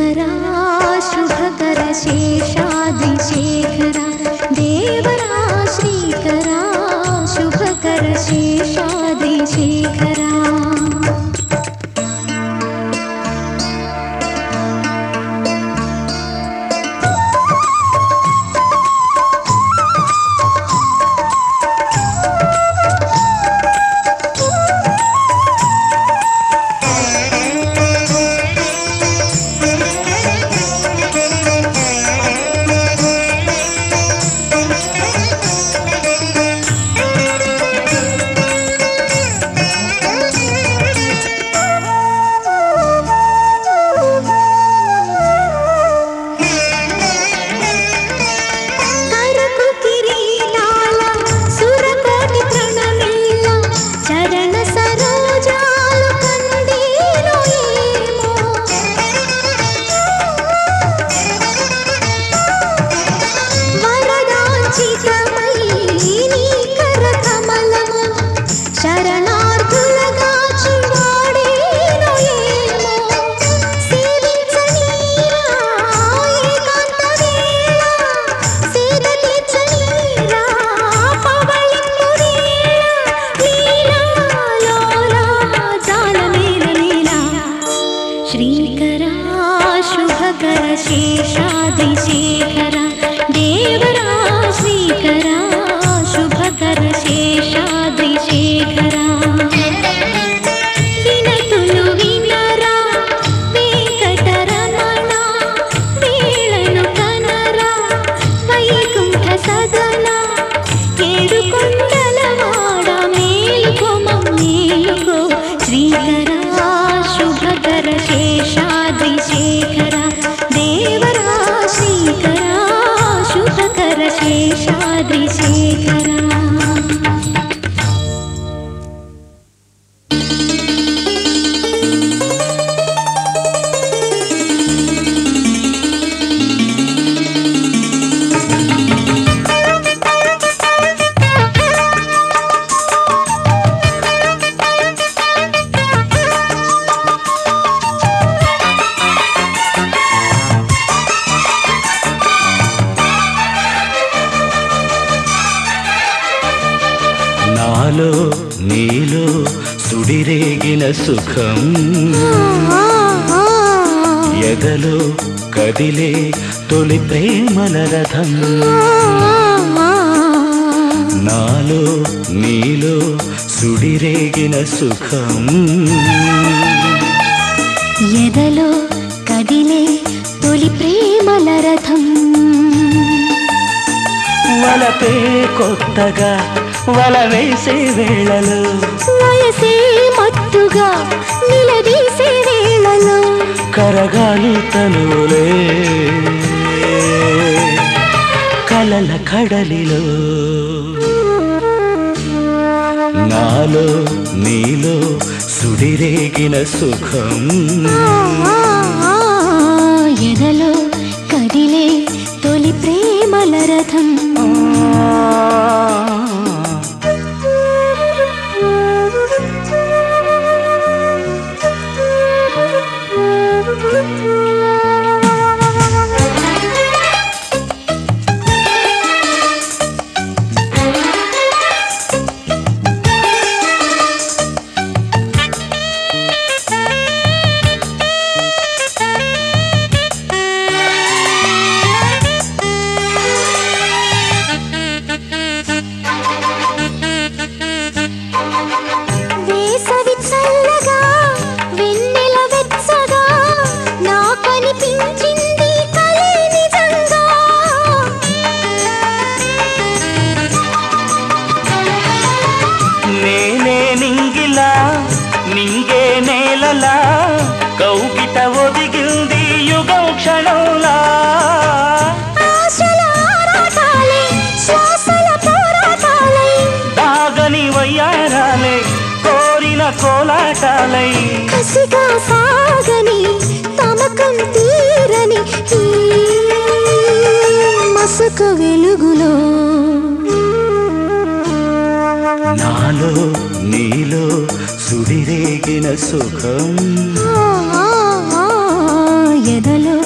శ్రీకరా శుభకర శేషాద్రిశేఖర దేవరా శ్రీకరా శుభకర శేషాద్రిశేఖరా కరకు కిరీటాల సురకోటి ప్రణమిల్ల చరణ సరోజాలు కందేలో ఏమో వరదాచితమై నీ కరకమలము శరణార్థులగా చివాడేను ఏమో సేవించనీరా ఏకాంత వేళ సేద తీర్చనీరా పవళింపు వేళ లీలా లోలా జాలమేల లీలా శ్రీకరా శుభకర శేషాద్రిశేఖర దేవరా శ్రీకరా శుభకర శేషాద్రిశేఖర వినతులు వినరా వెంకటరమణ వేళను కనరా వైకుంఠ సదన ఏడు కొండలవాడ మేలుకో మేలుకో శ్రీకరా శుభకర శేషాద్రిశేఖర దేవరా శ్రీకరా శుభకర శేషాద్రిశేఖర నాలో నీలో సుడిరేగిన సుఖం ఎదలో కదిలే తొలి ప్రేమల రథం నాలో నీలో సుడిరేగిన సుఖం ఎదలో కదిలే తొలి ప్రేమల రథం వలపే కొత్తగా వల వేసే వేళలో వయసే మత్తుగా నిలదీసే వేళలో కరగాలి తనులే కలల కడలిలో నాలో నీలో సుడిరేగిన సుఖం ఎదలో కదిలే తొలి ప్రేమల రథం వేసవి చల్లగా వెన్నెల వెచ్చగా నాకనిపించింది కలే నిజంగా నేనే నింగిలా నింగే నేలలా కౌగిట ఒదిగింది యుగం క్షణంలా ఆశల ఆరాటాలే శ్వాసల పోరాటాలై దాగని వయ్యారాలే కోరిన కోలాటాలై కసిగా సాగని తమకం తీరని ఈ మసక వెలుగులో నాలో నీలో సుడిరేగిన సుఖం ఆ, ఆ, ఆ, ఎదలో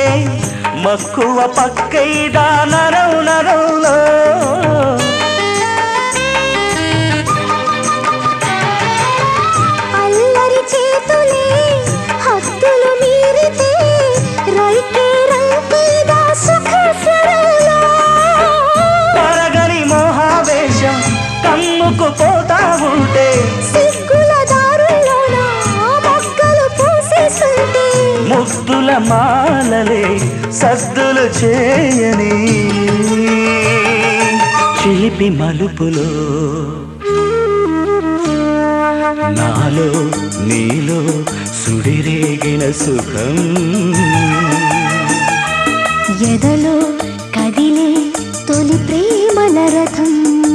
మక్కువ పక్కైదా నరం నరంలో అల్లరి చేతులే హద్దులు మీరితే రైకే రంకేదా సుఖ స్వరంలో పరగని మోహావేశం కమ్ముకు పోతా ఉంటే సిగ్గుల దారుల్లోన మొగ్గలు పూసేస్తుంటే ముద్దుల మాలలే సద్దులు చేయని చిలిపి మలుపులో నాలో నీలో సుడిరేగిన సుఖం ఎదలో కదిలే తొలి ప్రేమల రథం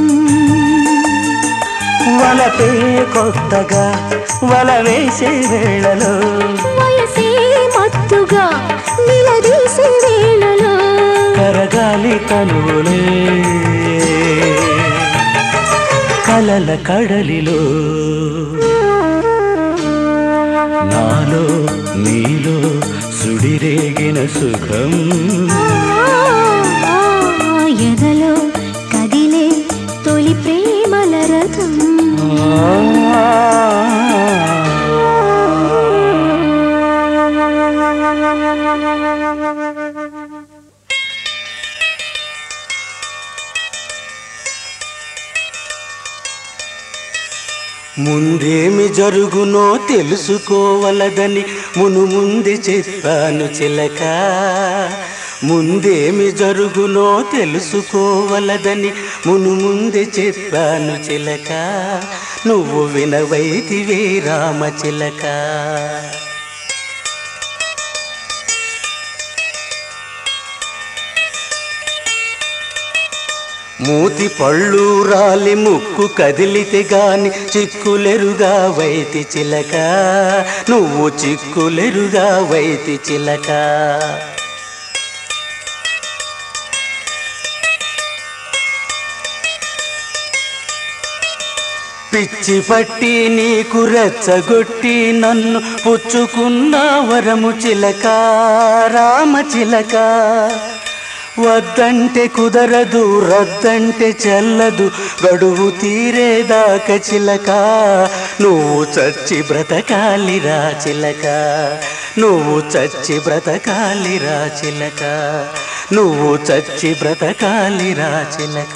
వలపే కొత్తగా వల వేసే వేళలో వయసే మత్తుగా నిలదీసే వేళలో కరగాలి తనువులే కలల కడలిలో నాలో నీలో సుడిరేగిన సుఖం ఆ, ఎదలో కదిలే తొలి ప్రేమల రథం ముందేమి జరుగునో తెలుసుకోవలదని మును ముందే చెప్పాను చిలక ముందేమి జరుగునో తెలుసుకోవలదని మును ముందే చెప్పాను చిలక నువ్వు వినవైతివే రామ చిలక మూతి పళ్ళు రాలి ముక్కు కదిలితే గాని చిక్కులెరుగా వైతి చిలక నువ్వు చిక్కులెరుగా వైతి చిలక పిచ్చి పట్టి నీకు రెచ్చగొట్టి నన్ను పుచ్చుకున్న వరము చిలక రామ చిలక వద్దంటే కుదరదు రద్దంటే చెల్లదు గడువు తీరేదాక చిలక నువ్వు చచ్చి బ్రతకాలిరా చిలక నువ్వు చచ్చి బ్రతకాలిరా చిలక నువ్వు చచ్చి బ్రతకాలిరా చిలక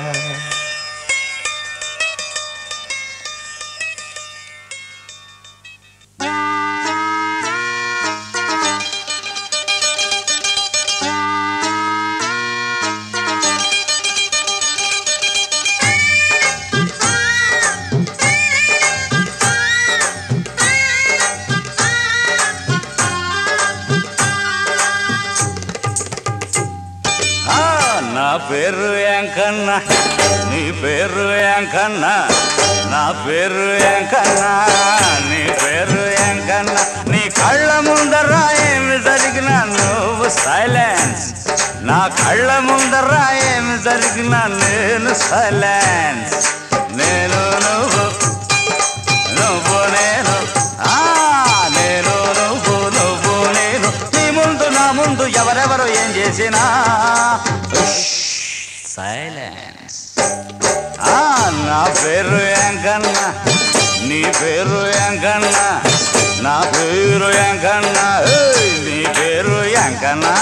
ఆ, నా పేరు ఏంకన్నా నీ పేరు ఏంకన్నా నా పేరు ఏంకన్నా నీ పేరు ఏంకన్నా నీ కళ్ళ ముందర ఏమి జరిగినా నువ్వు సైలెన్స్ నా కళ్ళ ముందర ఏమి జరిగినా నేను సైలెన్స్ నేను నువ్వు నువ్వు నేను ఆ నేను నువ్వు నువ్వు నేను నీ ముందు నా ముందు ఎవరెవరు ఏం చేసినా సైలెన్స్ ఆ నా పేరు ఏంకన్నా నీ పేరు ఏంకన్నా నా పేరు ఏంకన్నా ఏయ్, నీ పేరు ఏంకన్నా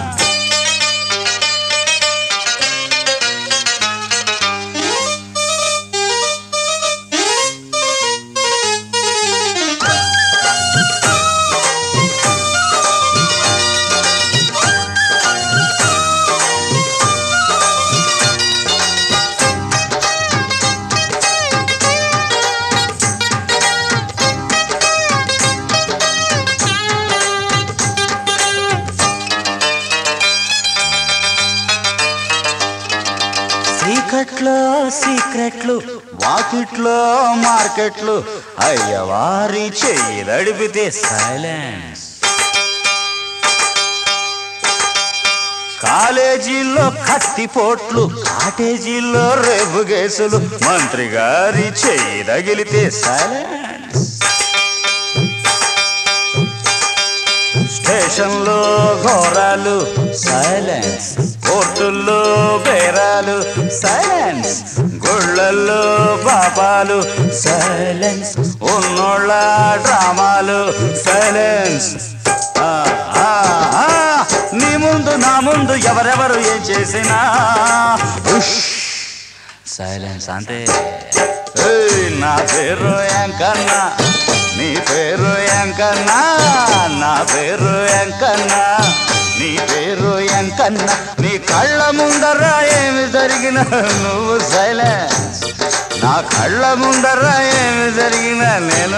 చీకట్లో సీక్రెట్లు వాకిట్లో మార్కెట్లు అయ్యవారి చెయ్యి నడిపితే సైలెన్స్ కాలేజీల్లో కత్తిపోట్లు కాటేజీల్లో రేపు కేసులు మంత్రి గారి చెయ్యి తగిలితే సైలెన్స్ స్టేషన్లో ఘోరాలు సైలెన్స్ కోర్టుల్లో బేరాలు సైలెన్స్ గుళ్ళల్లో పాపాలు సైలెన్స్ ఉన్నోళ్ళ డ్రామాలు సైలెన్స్ ఆ, ఆ, ఆ, నీ ముందు నా ముందు ఎవరెవరు ఏం చేసినా ఉష్ సైలెన్స్ అంతే ఏయ్, నా పేరు ఎంకన్నా నీ పేరు ఎంకన్నా నా పేరు ఎంకన్నా నీ పేరు ఎంకన్నా నీ కళ్ళ ముందర ఏమి జరిగిన నువ్వు సైలెన్స్ నా కళ్ళ ముందర ఏమి జరిగిన నేను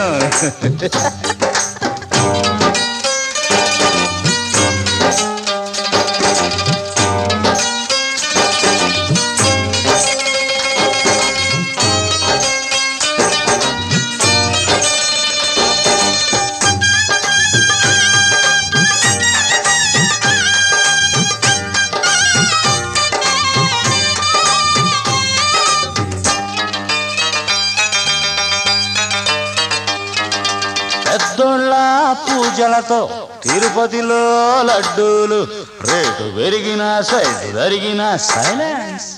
పెద్దోళ్ళ పూజలతో తిరుపతిలో లడ్డూలు రేటు పెరిగిన సైజు పెరిగిన సైలెన్స్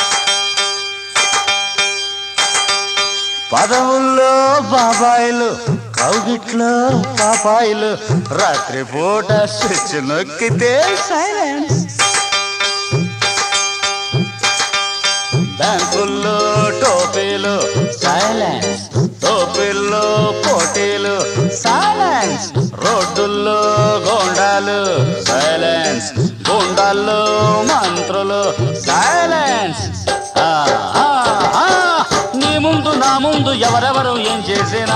పదవుల్లో బాబాయిలు కౌగిట్లో పాపాయిలు రాత్రిపూట స్విచ్ నొక్కితే సైలెన్స్ బ్యాంకుల్లో టోపీలు సైలెన్స్ టోపీల్లో పోటీలు సైలెన్స్ రోడ్డుల్లో గోండాలు సైలెన్స్ గోండాల్లో మంత్రులు సైలెన్స్ ఆ, ఆ, ఆ, నీ ముందు నా ముందు ఎవరెవరు ఏం చేసినా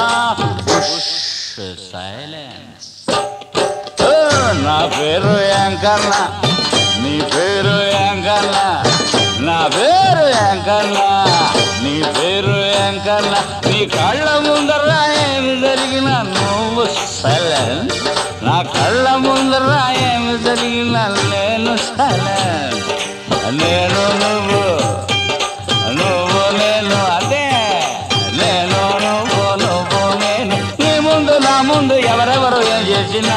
సైలెన్స్ ఓ, నా పేరు యాంకర్ణ నీ పేరు యాంకర్ణ నా పేరు యాంకర్ణ నీ పేరు యాంకర్ణ నీ కళ్ళ ముందర ఏమి జరిగిన నువ్వు సైలెన్స్ నా కళ్ళ ముందర ఏమి జరిగిన నేను సైలెన్స్ నేను నువ్వు నువ్వు నేను అదే నేను నువ్వు నువ్వు నేను నీ ముందు నా ముందు ఎవరెవరు ఏం చేసినా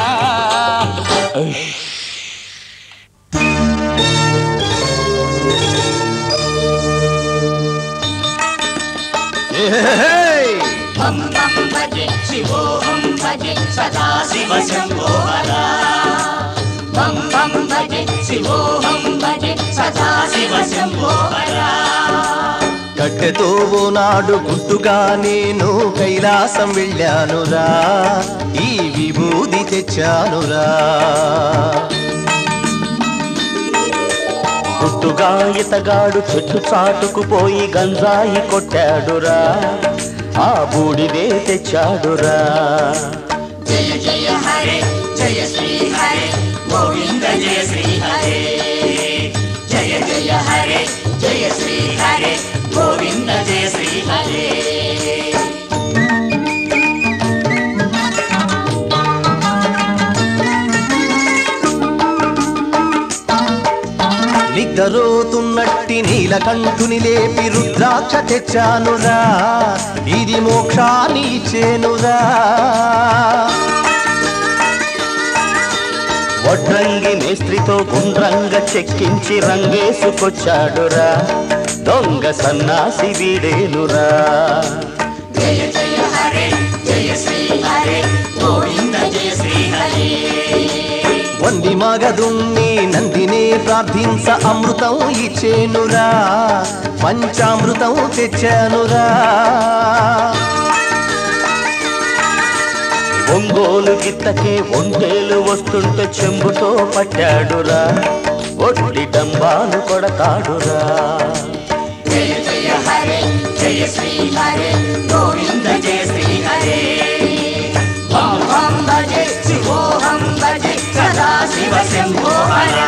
హం హం భజే శివోహం భజే సదా శివ శంభో హర హం హం భజే శివోహం భజే సదా శివ శంభో హర కట్టెతో నాడు గుట్టుగా నేను కైలాసం వెళ్ళానురా ఈ విభూది తెచ్చానురా గుట్టుగా ఇతగాడు చెట్టు చాటుకు పోయి గంజాయి కొట్టాడురా ఆ బూడిదే తెచ్చాడురా జయ జయ హరే జయ శ్రీ హరే గోవింద జయ శ్రీ హరే జయ జయ హరే జయ శ్రీ హరే గోవింద జయ శ్రీ హరే నిద్రరోతున్నట్టి నీలకంఠుని లేపి రుద్రాక్ష తెచ్చానురా ఇది మోక్షాన్ని ఇచ్చేనురా వడ్రంగి మేస్త్రితో గుండ్రంగ చెక్కించి రంగేసుకొచ్చాడురా దొంగ సన్నాసి వీడేనురా జయ జయ హరే జయ శ్రీ హరే గోవింద జయ శ్రీ హరే వంది మగదుణ్ణి నందినే ప్రార్థించ అమృతం ఇచ్చేనురా పంచామృతం తెచ్చానురా ఒంగోలు గిత్తకే ఒంటేలు వస్తుంటే చెంబుతో పట్టాడురా ఒట్టి డంబాలు కొడతాడురా జయ జయ హరే జయ శ్రీ హరే గోవింద జయ శ్రీ హరే హం హం భజే శివోహం భజే సదా శివ శంభో హర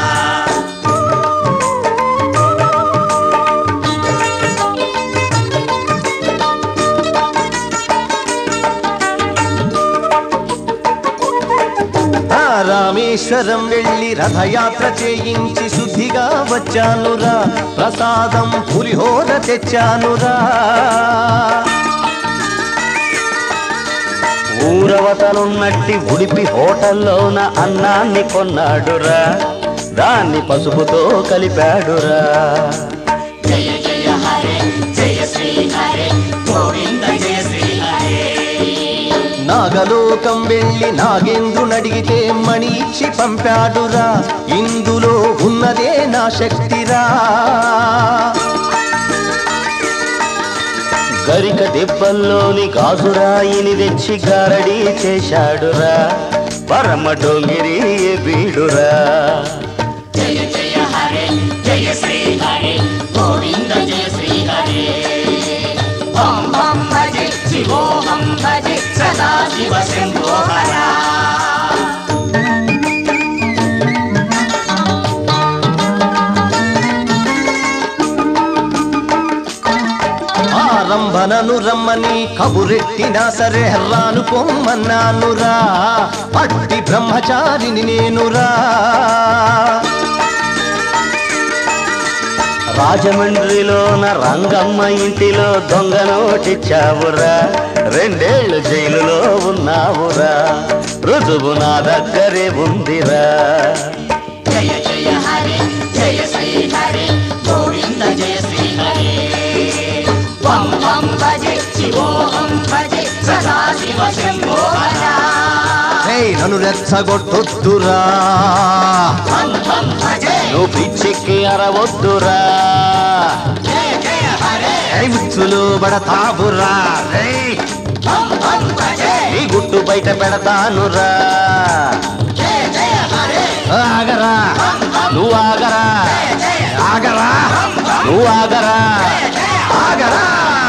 ఆ రామేశ్వరం వెళ్ళి రథయాత్ర చేయించి శుద్ధిగా వచ్చానురా ప్రసాదం పులిహోర తెచ్చానురా ఊరవతనున్నట్టి ఉడిపి హోటల్లోన అన్నాన్ని కొన్నాడురా దాన్ని పసుపుతో కలిపాడురా జయ జయ హరే జయ శ్రీ హరే గోవింద జయ శ్రీ హరే నాగలోకం వెళ్ళి నాగేంద్రునడిగితే మణి ఇచ్చి పంపాడురా ఇందులో ఉన్నదే నా శక్తిరా గరిక దెబ్బల్లోని గాజురాయిని తెచ్చి గారడీ చేశాడురా పరమ డొంగిరి బీడురా జయ జయ హరే జయ శ్రీ హరే గోవింద జయ శ్రీ హరే ఓం హం భజే శివోహం భజే సదా శివ శంభో హరా ఆరంభనను రమ్మని కబురెట్టినా సరే రాను పొమ్మన్నానురా అట్టి బ్రహ్మచారిని నేనురా రాజమండ్రిలోన రంగమ్మ ఇంటిలో దొంగ నోటిచ్చావురా రెండేళ్లు జైలులో ఉన్నావురా రుజువు నా దగ్గరే ఉందిరా జయ జయ హరే జయ శ్రీ హరే గోవింద జయ శ్రీ హరే ఓం హం భజే శివోహం భజే సదా శివ శంభో హరా ఏయ్, నన్ను రెచ్చగొట్టొద్దురా హం హం భజే నువ్వు పిచ్చెక్కి అరవద్దురా జయ జయ హరే ఏయ్, ముచ్చులు పడతావురా ఏయ్, హం హం భజే నీ గుట్టు బయట పెడతానురా జయ జయ హరే ఆగరా నువ్వు ఆగరా ఆగరా నువ్వు ఆగరా ఆగరా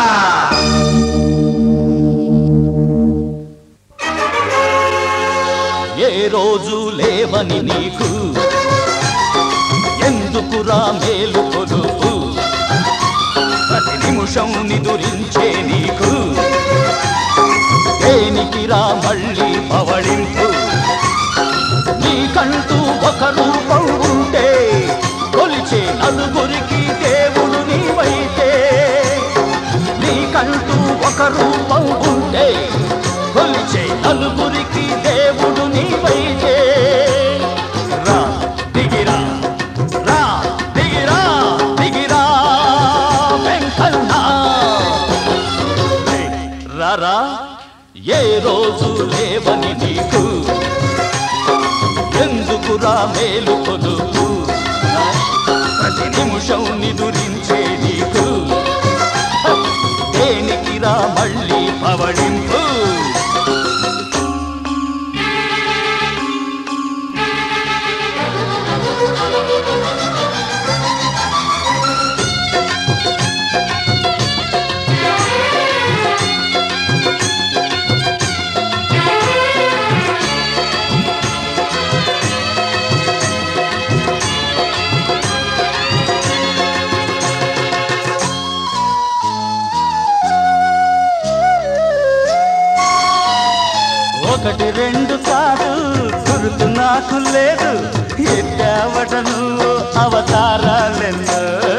ఏ రోజు లేవని నీకు ఎందుకురా మేలు కొలుపు ప్రతి నిమిషం నిదురించే నీకు దేనికిరా మళ్ళీ పవళింపు నీకంటూ ఒక రూపం ఉంటే కొలిచే నలుగురికి దేవుడు నీవైతే నీకంటూ ఒక రూపం ఉంటే కొలిచే నలుగురికి దేవుడు నీవైతే రా దిగిరా రా దిగిరా దిగిరా వెంకన్నా రారా ఏ రోజు లేవని నీకు ఎందుకురా మేలు కొలుపు ప్రతి నిమిషం నిదురించే నీకు దేనికిరా మళ్ళీ పవడింపు ఒకటి రెండు కాదు గుర్తు నాకు లేదు ఎత్తావట నువ్వు అవతారాలెన్నో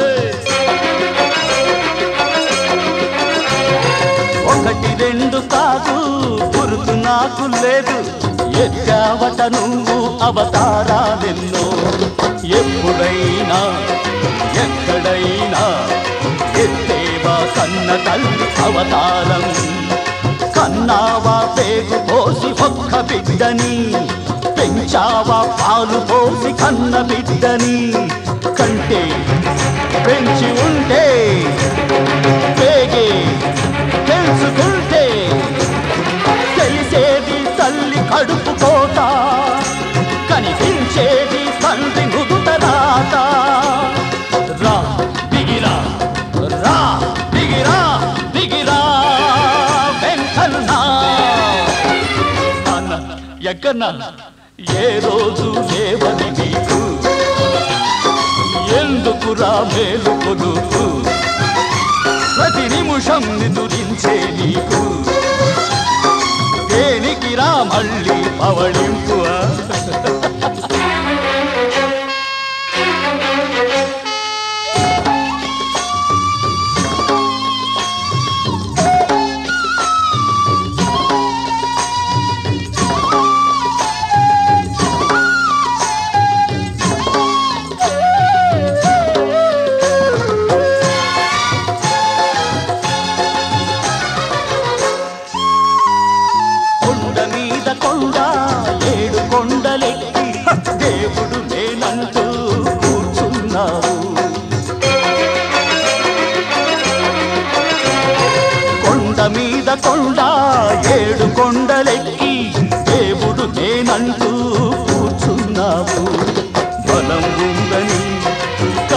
ఒకటి రెండు కాదు గుర్తు నాకు లేదు ఎత్తావట నువ్వు అవతారాలెన్నో ఎప్పుడైనా ఎక్కడైనా ఎత్తేవా కన్న తల్లి అవతారం కన్నావా పేగు పోసి ఒక్క బిడ్డని పెంచావా పాలు పోసి కన్న బిడ్డని కంటే పెంచి ఉంటే పేగే తెలుసుకుంటే తెలిసేది తల్లి కడుపు కోత కనిపించేది తండ్రి నుదుట రాత రా దిగిరా రా దిగిరా దిగిరా వెంకన్నా అన్న ఎక్కన్నా ఏ రోజు లేవని నీకు ఎందుకురా మేలు కొలుపు ప్రతి నిమిషం నిదురించే నీకు దేనికిరా మళ్ళీ పవళింపు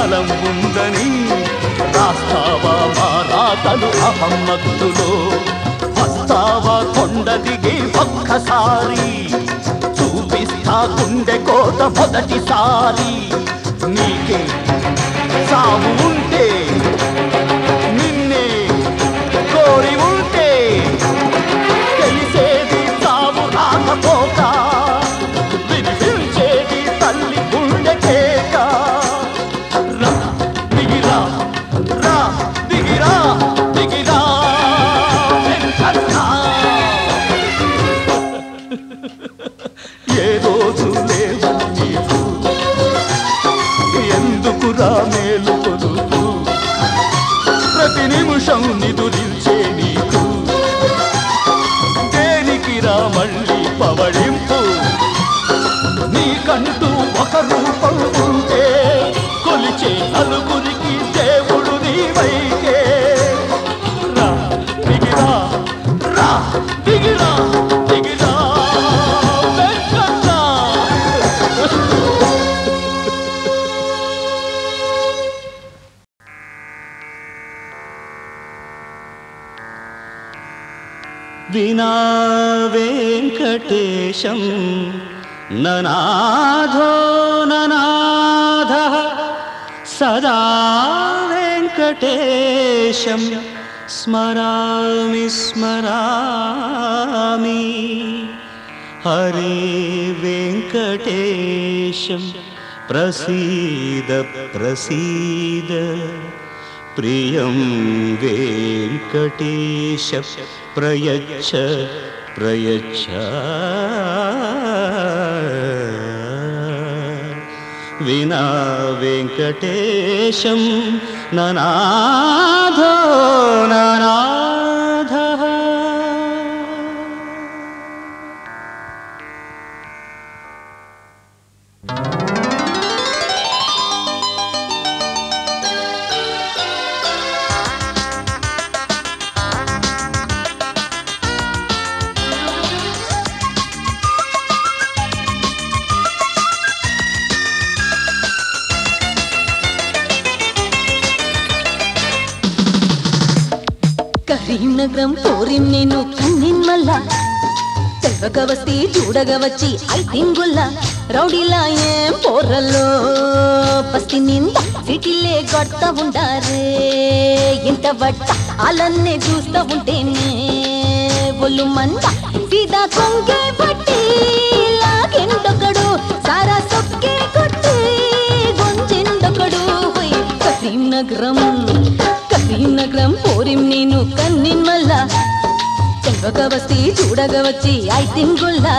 బలం ఉందని రాస్తావా మా రాతలు అహమ్మత్తులో వస్తావా కొండ దిగి ఒక్కసారి చూపిస్తా గుండె కోట మొదటిసారి నీకే సాగు ఉంటే నిన్నే కోరి ఉంటే తెలిసేది సాగు రాకపోక వినిపించేది తల్లి గుండె కేక రా దిగిరా రా దిగిరా దిగిరా వెంకన్నా. ఏ రోజు లేవు నీకు ఎందుకురా మేలు కొదుకు ప్రతి నిమిషం నిదురించే నీకు దేనికిరా మళ్ళీ పవళింపు నీకంటూ ఒక రూపం ఉంటే కొలిచే నలుగురికి దేవుడు నీవైకే రా దిగిరా రా దిగిరా దిగిరా వెంకన్నా. వినా వెంకటేశం ననాథో ననాథ సదా వెంకటేశం స్మరామి స్మరామి హరే వెంకటేశం ప్రసీద ప్రసీద ప్రియం వెంకటేశ ప్రయచ్చ ప్రయచ్చ వినా వెంకటేశం ననాథో ననాథ కరీంనగరం పోరిం నేను కన్నిన్మల్ల తెగక వస్తే చూడగ వచ్చి ఐతింగుల్ల రౌడీలా ఏం పోరల్లో బస్తి నింద సిటీలే గొడత ఉండారే ఇంత వట్ట అలన్నే చూస్తా ఉంటేనే ఒళ్ళు మంద సీదా కొంగే పట్టి లాగెండొకడు సారా సొక్కే కొట్టి గొంచెండొకడు హోయ్ కరీంనగరం కరీంనగరం పోరిం నేను కన్నిన్మల్ల చెంగక వస్తే చూడగ వచ్చి ఐతింగుల్లా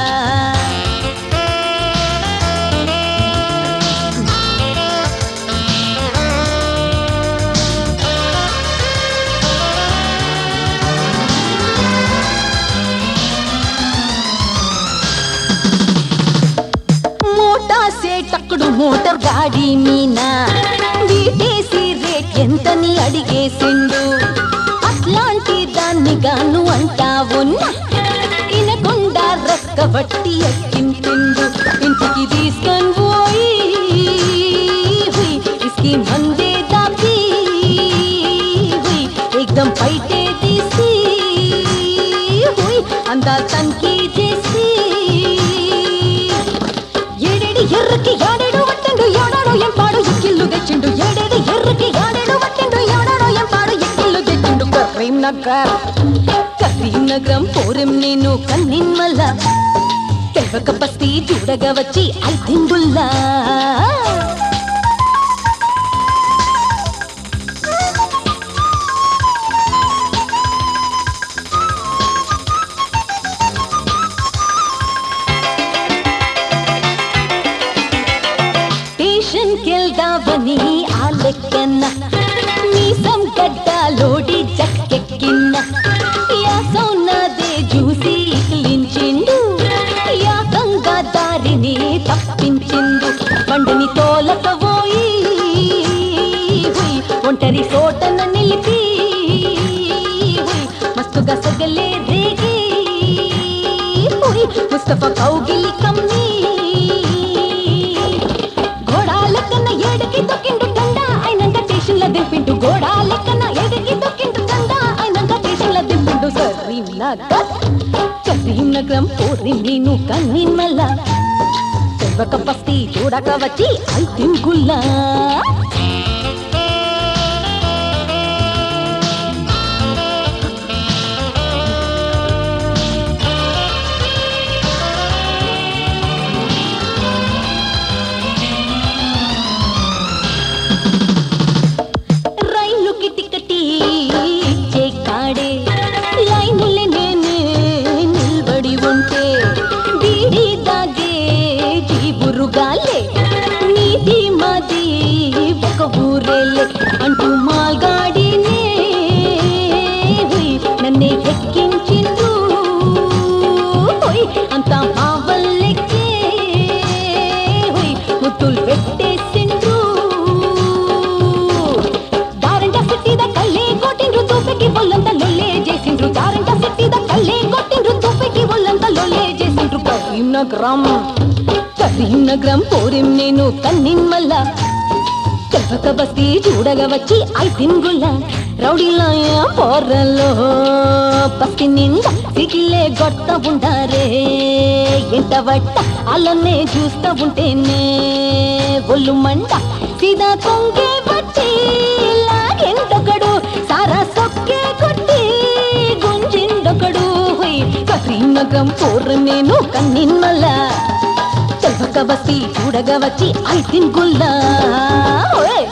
మోటా సేటక్కుడు మోటార్ గాడి మీనా వీటేసి రేట్ ఎంతని అడిగేసిండు అట్లాంటి దాన్ని గాను అంటా ఉన్నా ఇనకుండా రక్క బట్టి ఎక్కించిండు ఇంటికి తీసుకొని పోయి హుయ్, ఇస్కి మందే దాపి హుయ్, ఏకదం పైటే తీసి హుయ్, అంతా తనిఖీ చేసి ఏడేడి ఎర్రకి యాడేడు వట్టిండు యాడాడో ఏం పాడు ఎక్కిల్లు తెచ్చిండు ఏడేడి ఎర్రకి యాడేడు వట్టిండు యాడాడో ఏం పాడు ఎక్కిల్లు తెచ్చిండు కరీంనగర్ కరీంనగరం పోరెం నేను కన్నిన్మల్ల తెగక బస్తీ చూడగా వచ్చి ఐతింగుల్లా స్టేషన్ కెళ్దావని ఆ లెక్కన్న మీసం గడ్డలోడి జక్కెక్కిన్న యాసౌన్నదే చూసి ఇకిలించిండు యాకంగా దారిని తప్పించిండు బండిని తోలకబోయి హుయ్, ఒంటరి సోటన నిలిపి హుయ్, మస్తుగా సగలే రేగి హుయ్, ముస్తఫా కౌగిలి కమ్మి ఘోడాల కన్న ఏడుకి తొక్కిండు నగర్ కరీంనగరం పోరి నేను కన్నీన్మల్ల చెవ్వక పస్తి చూడక వచ్చి ఐతింగుల్లా రైలు కిటికటి ఇచ్చే కాడే లైనులే నేనే నిల్బడి ఉంటే బీడి దాగే జీబురుగాలే నీది మాది ఒక ఊరేలే అంటూ మాల్గాడినే హుయ్, నన్నే ఎక్కించిండ్రు హుయ్, అంతా మా వల్లెక్కే హుయ్, ముద్దులు పెట్టేసిండ్రు దారంట సిట్టిద కళ్ళే కొట్టిండ్రు తూపెకి ఒళ్ళంత లొల్లే చేసిండ్రు దారంట సిట్టిద కళ్ళే కొట్టిండ్రు తూపెకి ఒళ్ళంత లొల్లే చేసిండ్రు కరీంనగరం కరీంనగరం పోరిం నేను కన్నిన్మల్ల చెప్పక బస్తీ చూడగా వచ్చి ఐతిన్గుల్ల రౌడీలాయ పోర్రలో బస్తి నిండా సిగిలే గొట్ట ఉండారే ఎంట వట్ట అల్లనే చూస్తా ఉంటేనే ఒళ్ళు మంట సీదా కొంగే బట్టి లాగెండొకడు సారా సొక్కే కొట్టి గుంజిండొకడు హొయ్ కరీంనగరం పోర్ర నేను కన్నిన్మల్ల చెప్పక బస్తి చూడగా వచ్చి ఐతిన్ గుల్లా ఓయ్